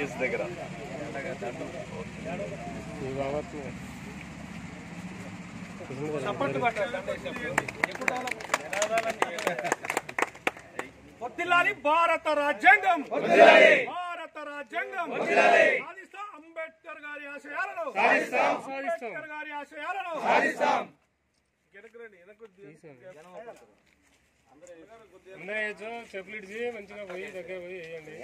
PS దగ్గర వర్ధిల్లాలి భారత రాజ్యాంగం భారత రాజ్యాంగం సాధిస్తాం అంబేద్కర్ గారి ఆశయాలను అంబేద్కర్ గారి ఆశయాలను అందరూ వేయచ్చు చెప్పులు ఇడిచి మంచిగా పోయి దగ్గర పోయి వేయండి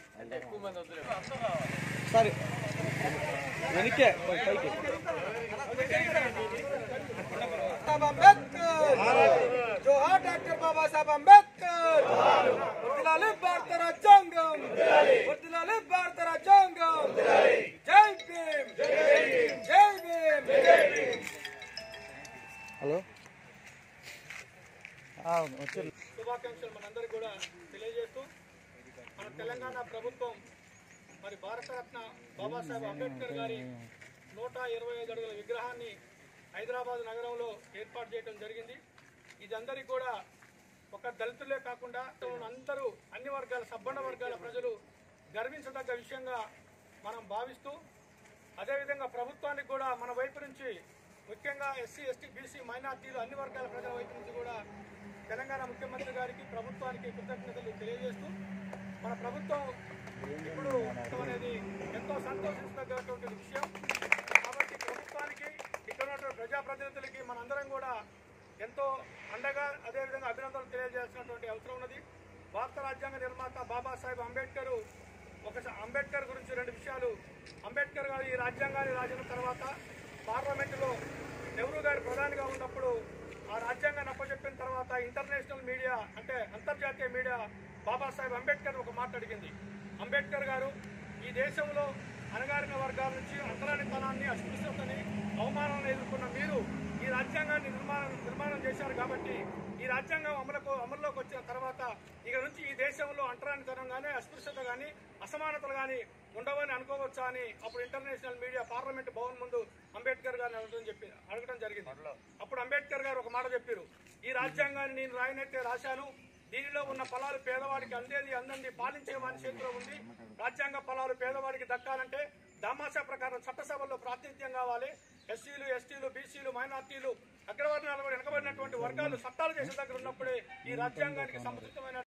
జోహార్ డాక్టర్ బాబాసాహెబ్ అంబేద్కర్ వర్ధిల్లాలి భారత రాజ్యాంగం వర్ధిల్లాలి భారత రాజ్యాంగం జై భీమ్ జై భీమ్ జై భీమ్ శుభాకాంక్షలు మనందరికీ కూడా తెలియజేస్తూ మన తెలంగాణ ప్రభుత్వం మరి భారతరత్న బాబాసాహెబ్ అంబేద్కర్ గారి నూట ఇరవై ఐదు అడుగుల విగ్రహాన్ని హైదరాబాద్ నగరంలో ఏర్పాటు చేయడం జరిగింది ఇది అందరికీ కూడా ఒక దళితులే కాకుండా అందరూ అన్ని వర్గాల సబ్బండ వర్గాల ప్రజలు గర్వించదగ్గ విషయంగా మనం భావిస్తూ అదేవిధంగా ప్రభుత్వానికి కూడా మన వైపు నుంచి ముఖ్యంగా ఎస్సీ ఎస్టీ బీసీ మైనార్టీలు అన్ని వర్గాల ప్రజల వైపు నుంచి కూడా తెలంగాణ ముఖ్యమంత్రి గారికి ప్రభుత్వానికి కృతజ్ఞతలు తెలియజేస్తూ మన ప్రభుత్వం ఇప్పుడు ఉండటం అనేది ఎంతో సంతోషించదగ్గటువంటి విషయం కాబట్టి ప్రభుత్వానికి ఇక్కడ ఉన్నటువంటి ప్రజాప్రతినిధులకి మనందరం కూడా ఎంతో అండగా అదేవిధంగా అభినందనలు తెలియజేసినటువంటి అవసరం ఉన్నది భారత రాజ్యాంగ నిర్మాత బాబాసాహెబ్ అంబేద్కర్ ఒక అంబేద్కర్ గురించి రెండు విషయాలు అంబేద్కర్ గారు ఈ రాజ్యాంగాన్ని రాసిన తర్వాత పార్లమెంటులో నెహ్రూ గారు ప్రధానిగా ఉన్నప్పుడు ఆ రాజ్యాంగాన్ని అప్పచెప్పిన తర్వాత ఇంటర్నేషనల్ మీడియా అంటే అంతర్జాతీయ మీడియా బాబాసాహెబ్ అంబేద్కర్ ఒక మాట అడిగింది అంబేద్కర్ గారు ఈ దేశంలో అణగారిన వర్గాల నుంచి అంతరానితనాన్ని అస్పృశ్యతని అవమానాలను ఎదుర్కొన్న మీరు ఈ రాజ్యాంగాన్ని నిర్మాణం నిర్మాణం చేశారు కాబట్టి ఈ రాజ్యాంగం అమలుకు అమల్లోకి వచ్చిన తర్వాత ఇక నుంచి ఈ దేశంలో అంటరానితనం కానీ అస్పృశ్యత కానీ అసమానతలు కానీ ఉండవని అనుకోవచ్చా అని అప్పుడు ఇంటర్నేషనల్ మీడియా పార్లమెంట్ భవన్ ముందు అంబేద్కర్ గారిని అడగడం చెప్పి అడగడం జరిగింది అప్పుడు అంబేద్కర్ గారు ఒక మాట చెప్పారు ఈ రాజ్యాంగాన్ని నేను రాయనైతే రాశాను దీనిలో ఉన్న ఫలాలు పేదవాడికి అందేది అందంది పాలించే వారి చేతిలో ఉంది రాజ్యాంగ ఫలాలు పేదవాడికి దక్కాలంటే దామాషా ప్రకారం చట్టసభల్లో ప్రాతినిధ్యం కావాలి ఎస్సీలు ఎస్టీలు బీసీలు మైనార్టీలు అగ్రవర్ణాలు వెనకబడినటువంటి వర్గాలు చట్టాలు చేసే దగ్గర ఉన్నప్పుడే ఈ రాజ్యాంగానికి సముచితమైన